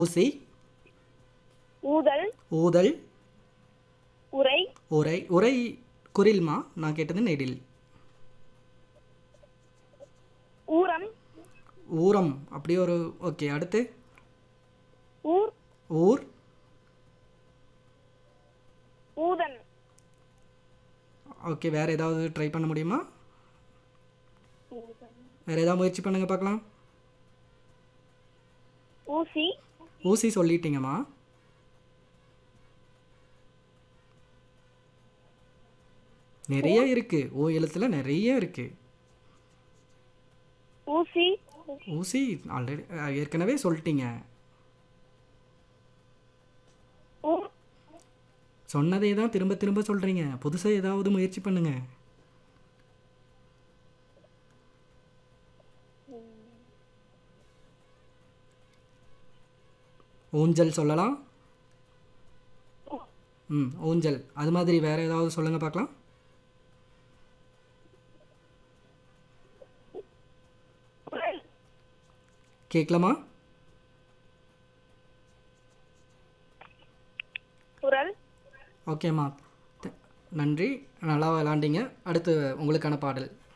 ஊசி ஊதல் ஊதல் உரை உரை உரை குரில்மா நான் கேட்டது நெடில் ஊரம் ஊரம் அப்படி ஒரு ஓகே அடுத்து ஊர் ஊர் ஊதன் ஓகே வேறு ஏதாவது ட்ரை பண்ண முடியுமா வேறு ஏதாவது முயற்சி பண்ணுங்க பார்க்கலாம் ஊசி ஊசி சொல்லிட்டீங்கம்மா நிறைய இருக்கு ஓ எழுத்துல நிறைய இருக்கு ஊசி ஊசி ஆல்ரெடி ஏற்கனவே சொல்லிட்டீங்க ஊர் சொன்னதே தான் திரும்ப திரும்ப சொல்றீங்க புதுசாக ஏதாவது முயற்சி பண்ணுங்க ஊஞ்சல் சொல்லலாம் ம் ஊஞ்சல் அது மாதிரி வேற ஏதாவது சொல்லுங்க பார்க்கலாம் குரல் கேட்கலாமா குரல் ஓகேம்மா த- நன்றி நல்லா விளாண்டீங்க அடுத்து உங்களுக்கான பாடல்